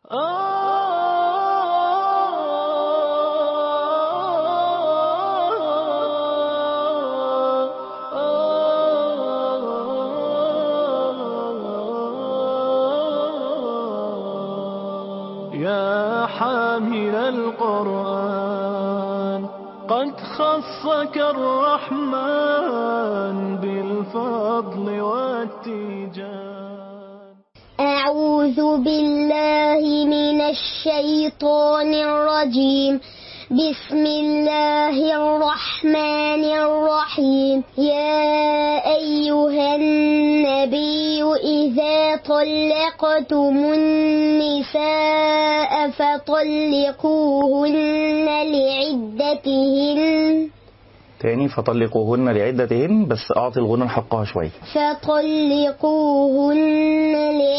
يا حامل القرآن قد خصك الرحمن بالفضل والتيجان أعوذ بالله من الشيطان الرجيم بسم الله الرحمن الرحيم يا أيها النبي إذا طلقتم النساء فطلقوهن لعدتهن تاني فطلقوهن لعدتهن بس أعطي الغنى حقها شوية فطلقوهن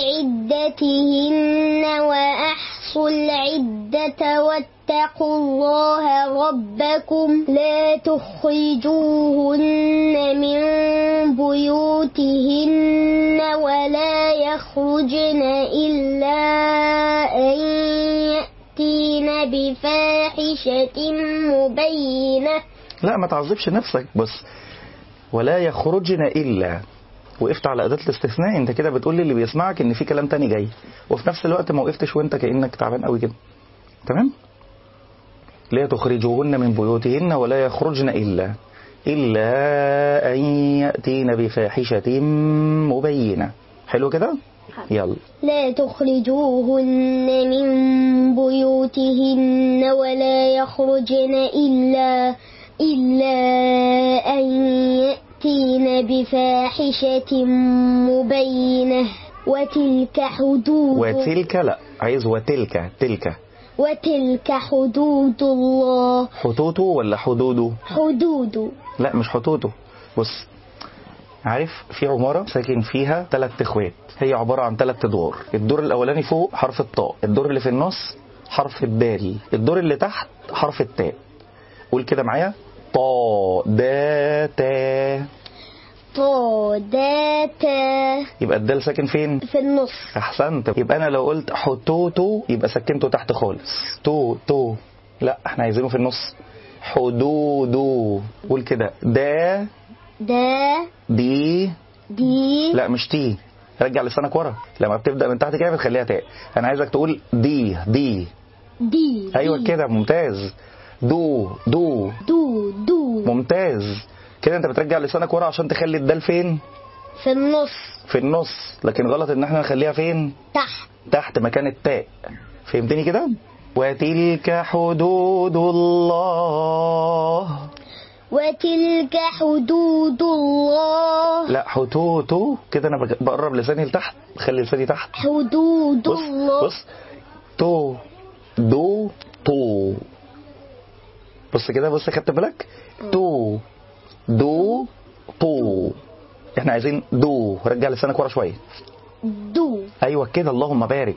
لعدتهن وأحصوا العدة واتقوا الله ربكم لا تخرجوهن من بيوتهن ولا يخرجن إلا أن يأتين بفاحشة مبينة لا ما تعذبش نفسك بس ولا يخرجن إلا وقفت على أداة الاستثناء أنت كده بتقول لي اللي بيسمعك إن في كلام تاني جاي وفي نفس الوقت ما وقفتش وأنت كأنك تعبان قوي كده تمام لا تخرجوهن من بيوتهن ولا يخرجن إلا إلا أن يأتين بفاحشة مبينة حلو كده يلا لا تخرجوهن من بيوتهن ولا يخرجن إلا إلا أن يأتين بفاحشة مبينة وتلك حدود وتلك لا عايز وتلك تلك وتلك حدود الله حطوطه ولا حدوده حدود لا مش حطوطه بص عارف في عمارة ساكن فيها ثلاث اخوات هي عبارة عن ثلاث ادوار الدور الاولاني فوق حرف الطاء الدور اللي في النص حرف الدال الدور اللي تحت حرف التاء قول كده معايا طا دا تا طا دا تا يبقى الدال ساكن فين في النص احسنت يبقى انا لو قلت حتوتو يبقى سكنته تحت خالص تو تو لا احنا عايزينه في النص حدودو قول كده دا دا دي دي لا مش تي رجع لسانك ورا لما بتبدا من تحت كده بتخليها تاء انا عايزك تقول دي دي دي ايوه دي. كده ممتاز دو دو دو دو ممتاز كده انت بترجع لسانك ورا عشان تخلي الدال فين في النص في النص لكن غلط ان احنا نخليها فين تحت تحت مكان التاء فهمتني كده وتلك حدود الله وتلك حدود الله لا حتوتو كده انا بج- بقرب لساني لتحت خلي لساني تحت حدود بص الله بص تو دو تو بص كده بص خدت بالك تو دو تو احنا عايزين دو رجع لسانك ورا شويه دو ايوه كده اللهم بارك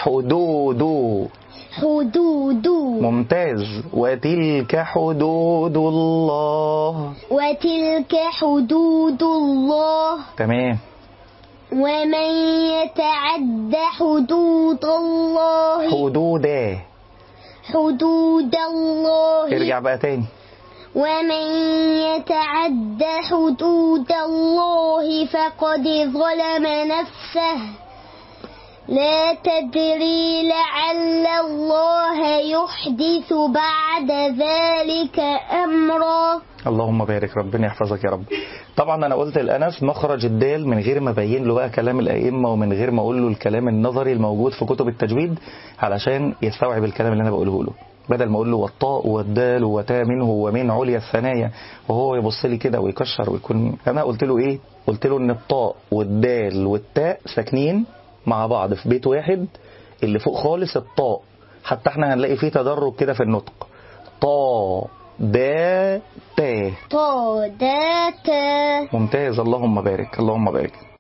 حدود حدود ممتاز وتلك حدود الله وتلك حدود الله تمام ومن يتعد حدود الله حدودا حدود الله ارجع بقى تاني ومن يتعد حدود الله فقد ظلم نفسه لا تدري لعل الله يحدث بعد ذلك أمرا اللهم بارك ربنا يحفظك يا رب طبعا انا قلت لانس مخرج الدال من غير ما ابين له بقى كلام الائمه ومن غير ما اقول له الكلام النظري الموجود في كتب التجويد علشان يستوعب الكلام اللي انا بقوله له بدل ما اقول له والطاء والدال وتا منه ومن عليا الثنايا وهو يبص لي كده ويكشر ويكون انا قلت له ايه قلت له ان الطاء والدال والتاء ساكنين مع بعض في بيت واحد اللي فوق خالص الطاء حتى احنا هنلاقي فيه تدرج كده في النطق طا دا تا طا دا تا ممتاز اللهم بارك اللهم بارك